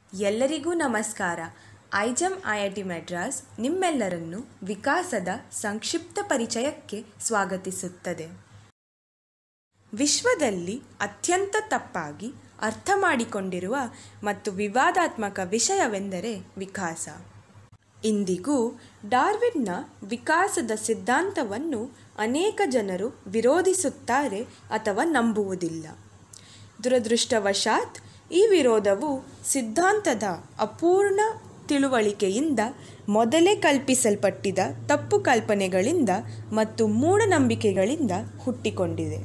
ಎಲ್ಲರಿಗೂ ನಮಸ್ಕಾರ I am I I T Madras ನಿಮ್ಮೆಲ್ಲರನ್ನು ವಿಕಾಸದ ಸಂಕ್ಷಿಪ್ತ ಪರಿಚಯಕ್ಕೆ ಸ್ವಾಗತಿಸುತ್ತದೆ ವಿಶ್ವದಲ್ಲಿ ಅತ್ಯಂತ ತಪ್ಪಾಗಿ ಅರ್ಥ ಮಾಡಿಕೊಂಡಿರುವ ಮತ್ತು ವಿವಾದಾತ್ಮಕ ವಿಷಯವೆಂದರೆ ವಿಕಾಸ ಇಂದಿಗೂ ಡಾರ್ವಿನ್ನ ವಿಕಾಸದ ಸಿದ್ಧಾಂತವನ್ನು ಅನೇಕ ಜನರು ವಿರೋಧಿಸುತ್ತಾರೆ ಅಥವಾ ನಂಬುವುದಿಲ್ಲ ದುರದೃಷ್ಟವಶಾತ್ ಈ ವಿರೋಧವು ಸಿದ್ಧಾಂತದ ಅಪೂರ್ಣ ತಿಳುವಳಿಕೆಯಿಂದ ಮೊದಲೇ ಕಲ್ಪಿಸಲ್ಪಟ್ಟಿದ ತಪ್ಪು ಕಲ್ಪನೆಗಳಿಂದ ಮತ್ತು ಮೂಢನಂಬಿಕೆಗಳಿಂದ ಹುಟ್ಟಿಕೊಂಡಿದೆ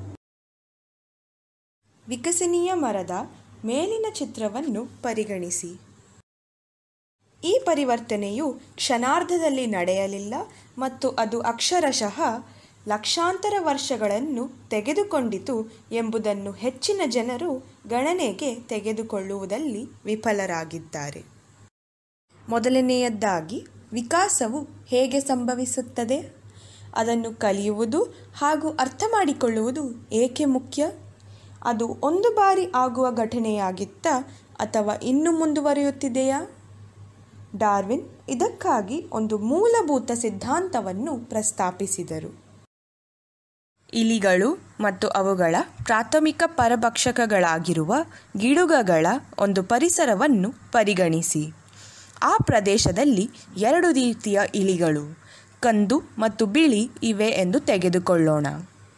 ವಿಕಸನೀಯ ಮರದ ಮೇಲಿನ ಚಿತ್ರವನ್ನು ಪರಿಗಣಿಸಿ ಈ ಪರಿವರ್ತನೆಯು ಕ್ಷಣಾರ್ಧದಲ್ಲಿ ನಡೆಯಲಿಲ್ಲ ಮತ್ತು ಅದು ಅಕ್ಷರಶಃ ಲಕ್ಷಾಂತರ ವರ್ಷಗಳನ್ನು ತೆಗೆದುಕೊಂಡಿತು ಎಂಬುದನ್ನು ಹೆಚ್ಚಿನ ಜನರು ಗಣನೆಗೆ ತೆಗೆದುಕೊಳ್ಳುವುದಲ್ಲಿ ವಿಫಲರಾಗಿದ್ದಾರೆ ಮೊದಲನೆಯದ್ದಾಗಿ ವಿಕಾಸವು ಹೇಗೆ ಸಂಭವಿಸುತ್ತದೆ ಅದನ್ನು ಕಲಿಯುವುದು ಹಾಗೂ ಅರ್ಥ ಮಾಡಿಕೊಳ್ಳುವುದು ಏಕೆ ಮುಖ್ಯ ಅದು ಒಂದು ಬಾರಿ ಆಗುವ ಘಟನೆಯಾಗಿತ್ತಾ ಅಥವಾ ಇನ್ನೂ ಮುಂದುವರಿಯುತ್ತಿದೆಯಾ ಡಾರ್ವಿನ್ ಇದಕ್ಕಾಗಿ ಒಂದು ಮೂಲಭೂತ ಸಿದ್ಧಾಂತವನ್ನು ಪ್ರಸ್ತಾಪಿಸಿದರು ಇಲಿಗಳು ಮತ್ತು ಅವುಗಳ ಪ್ರಾಥಮಿಕ ಪರಭಕ್ಷಕಗಳಾಗಿರುವ ಗಿಡುಗಗಳ ಒಂದು ಪರಿಸರವನ್ನು ಪರಿಗಣಿಸಿ ಆ ಪ್ರದೇಶದಲ್ಲಿ ಎರಡು ರೀತಿಯ ಇಲಿಗಳು ಕಂದು ಮತ್ತು ಬಿಳಿ ಇವೆ ಎಂದು ತೆಗೆದುಕೊಳ್ಳೋಣ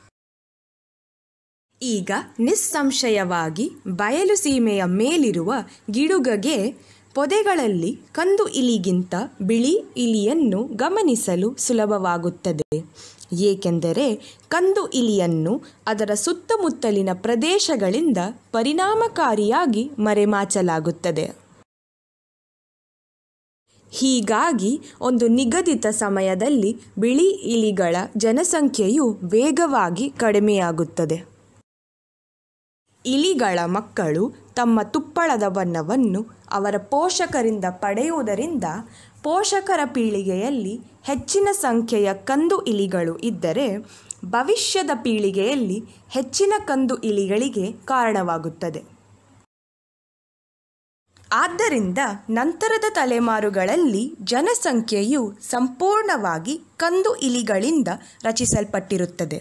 ಈಗ ನಿಸ್ಸಂಶಯವಾಗಿ ಬಯಲು ಸೀಮೆಯ ಮೇಲಿರುವ ಗಿಡುಗಗೆ ಪೊದೆಗಳಲ್ಲಿ ಕಂದು ಇಲಿಗಿಂತ ಬಿಳಿ ಇಲಿಯನ್ನು ಗಮನಿಸಲು ಸುಲಭವಾಗುತ್ತದೆ ಏಕೆಂದರೆ ಕಂದು ಇಲಿಯನ್ನು ಅದರ ಸುತ್ತಮುತ್ತಲಿನ ಪ್ರದೇಶಗಳಿಂದ ಪರಿಣಾಮಕಾರಿಯಾಗಿ ಮರೆಮಾಚಲಾಗುತ್ತದೆ ಹೀಗಾಗಿ ಒಂದು ನಿಗದಿತ ಸಮಯದಲ್ಲಿ ಬಿಳಿ ಇಲಿಗಳ ಜನಸಂಖ್ಯೆಯು ವೇಗವಾಗಿ ಕಡಿಮೆಯಾಗುತ್ತದೆ ಇಲಿಗಳ ಮಕ್ಕಳು ತಮ್ಮ ತುಪ್ಪಳದ ಬಣ್ಣವನ್ನು ಅವರ ಪೋಷಕರಿಂದ ಪಡೆಯುವುದರಿಂದ ಪೋಷಕರ ಪೀಳಿಗೆಯಲ್ಲಿ ಹೆಚ್ಚಿನ ಸಂಖ್ಯೆಯ ಕಂದು ಇಲಿಗಳು ಇದ್ದರೆ ಭವಿಷ್ಯದ ಪೀಳಿಗೆಯಲ್ಲಿ ಹೆಚ್ಚಿನ ಕಂದು ಇಲಿಗಳಿಗೆ ಕಾರಣವಾಗುತ್ತದೆ ಆದ್ದರಿಂದ ನಂತರದ ತಲೆಮಾರುಗಳಲ್ಲಿ ಜನಸಂಖ್ಯೆಯು ಸಂಪೂರ್ಣವಾಗಿ ಕಂದು ಇಲಿಗಳಿಂದ ರಚಿಸಲ್ಪಟ್ಟಿರುತ್ತದೆ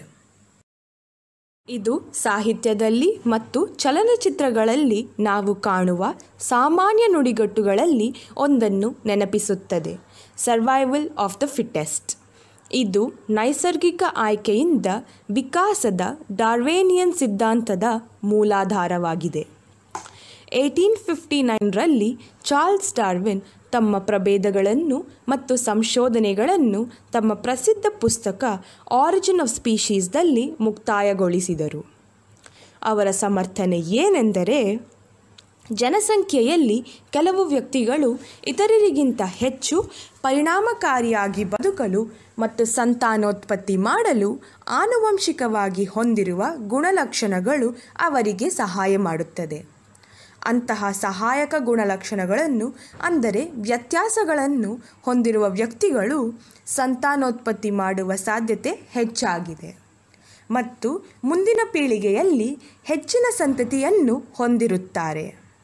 ಇದು ಸಾಹಿತ್ಯದಲ್ಲಿ ಮತ್ತು ಚಲನಚಿತ್ರಗಳಲ್ಲಿ ನಾವು ಕಾಣುವ ಸಾಮಾನ್ಯ ನುಡಿಗಟ್ಟುಗಳಲ್ಲಿ ಒಂದನ್ನು ನೆನಪಿಸುತ್ತದೆ ಸರ್ವೈವಲ್ ಆಫ್ ದ ಫಿಟ್ಟೆಸ್ಟ್ ಇದು ನೈಸರ್ಗಿಕ ಆಯ್ಕೆಯಿಂದ ವಿಕಾಸದ ಡಾರ್ವೇನಿಯನ್ ಸಿದ್ಧಾಂತದ ಮೂಲಾಧಾರವಾಗಿದೆ ಏಯ್ಟೀನ್ ಫಿಫ್ಟಿ ನೈನ್ರಲ್ಲಿ ಚಾರ್ಲ್ಸ್ ಡಾರ್ವಿನ್ ತಮ್ಮ ಪ್ರಭೇದಗಳನ್ನು ಮತ್ತು ಸಂಶೋಧನೆಗಳನ್ನು ತಮ್ಮ ಪ್ರಸಿದ್ಧ ಪುಸ್ತಕ ಆರಿಜಿನ್ ಆಫ್ ಸ್ಪೀಶೀಸ್ದಲ್ಲಿ ಮುಕ್ತಾಯಗೊಳಿಸಿದರು ಅವರ ಸಮರ್ಥನೆ ಏನೆಂದರೆ ಜನಸಂಖ್ಯೆಯಲ್ಲಿ ಕೆಲವು ವ್ಯಕ್ತಿಗಳು ಇತರರಿಗಿಂತ ಹೆಚ್ಚು ಪರಿಣಾಮಕಾರಿಯಾಗಿ ಬದುಕಲು ಮತ್ತು ಸಂತಾನೋತ್ಪತ್ತಿ ಮಾಡಲು ಆನುವಂಶಿಕವಾಗಿ ಹೊಂದಿರುವ ಗುಣಲಕ್ಷಣಗಳು ಅವರಿಗೆ ಸಹಾಯ ಮಾಡುತ್ತದೆ ಅಂತಹ ಸಹಾಯಕ ಗುಣಲಕ್ಷಣಗಳನ್ನು ಅಂದರೆ ವ್ಯತ್ಯಾಸಗಳನ್ನು ಹೊಂದಿರುವ ವ್ಯಕ್ತಿಗಳು ಸಂತಾನೋತ್ಪತ್ತಿ ಮಾಡುವ ಸಾಧ್ಯತೆ ಹೆಚ್ಚಾಗಿದೆ ಮತ್ತು ಮುಂದಿನ ಪೀಳಿಗೆಯಲ್ಲಿ ಹೆಚ್ಚಿನ ಸಂತತಿಯನ್ನು ಹೊಂದಿರುತ್ತಾರೆ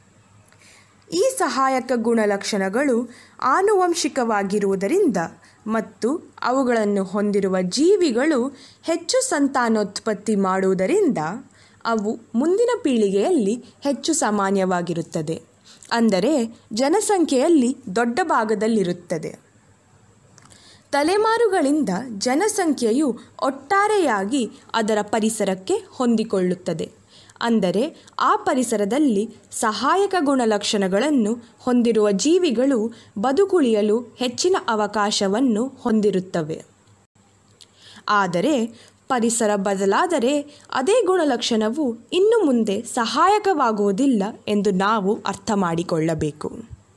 ಈ ಸಹಾಯಕ ಗುಣಲಕ್ಷಣಗಳು ಆನುವಂಶಿಕವಾಗಿರುವುದರಿಂದ ಮತ್ತು ಅವುಗಳನ್ನು ಹೊಂದಿರುವ ಜೀವಿಗಳು ಹೆಚ್ಚು ಸಂತಾನೋತ್ಪತ್ತಿ ಮಾಡುವುದರಿಂದ ಅವು ಮುಂದಿನ ಪೀಳಿಗೆಯಲ್ಲಿ ಹೆಚ್ಚು ಸಾಮಾನ್ಯವಾಗಿರುತ್ತದೆ ಅಂದರೆ ಜನಸಂಖ್ಯೆಯಲ್ಲಿ ದೊಡ್ಡ ಭಾಗದಲ್ಲಿರುತ್ತದೆ ತಲೆಮಾರುಗಳಿಂದ ಜನಸಂಖ್ಯೆಯು ಒಟ್ಟಾರೆಯಾಗಿ ಅದರ ಪರಿಸರಕ್ಕೆ ಹೊಂದಿಕೊಳ್ಳುತ್ತದೆ ಅಂದರೆ ಆ ಪರಿಸರದಲ್ಲಿ ಸಹಾಯಕ ಗುಣಲಕ್ಷಣಗಳನ್ನು ಹೊಂದಿರುವ ಜೀವಿಗಳು ಬದುಕುಳಿಯಲು ಹೆಚ್ಚಿನ ಅವಕಾಶವನ್ನು ಹೊಂದಿರುತ್ತವೆ ಆದರೆ ಪರಿಸರ ಬದಲಾದರೆ ಅದೇ ಗುಣಲಕ್ಷಣವು ಇನ್ನು ಮುಂದೆ ಸಹಾಯಕವಾಗುವುದಿಲ್ಲ ಎಂದು ನಾವು ಅರ್ಥ ಮಾಡಿಕೊಳ್ಳಬೇಕು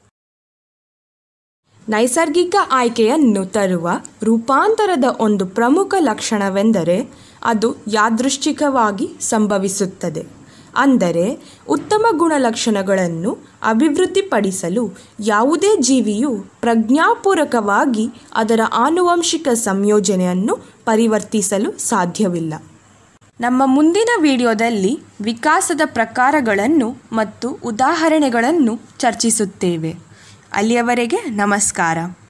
ನೈಸರ್ಗಿಕ ಆಯ್ಕೆಯನ್ನು ತರುವ ರೂಪಾಂತರದ ಒಂದು ಪ್ರಮುಖ ಲಕ್ಷಣವೆಂದರೆ ಅದು ಯಾದೃಶ್ಚಿಕವಾಗಿ ಸಂಭವಿಸುತ್ತದೆ ಅಂದರೆ ಉತ್ತಮ ಗುಣಲಕ್ಷಣಗಳನ್ನು ಅಭಿವೃದ್ಧಿಪಡಿಸಲು ಯಾವುದೇ ಜೀವಿಯು ಪ್ರಜ್ಞಾಪೂರ್ವಕವಾಗಿ ಅದರ ಆನುವಂಶಿಕ ಸಂಯೋಜನೆಯನ್ನು ಪರಿವರ್ತಿಸಲು ಸಾಧ್ಯವಿಲ್ಲ ನಮ್ಮ ಮುಂದಿನ ವಿಡಿಯೋದಲ್ಲಿ ವಿಕಾಸದ ಪ್ರಕಾರಗಳನ್ನು ಮತ್ತು ಉದಾಹರಣೆಗಳನ್ನು ಚರ್ಚಿಸುತ್ತೇವೆ ಅಲ್ಲಿಯವರೆಗೆ ನಮಸ್ಕಾರ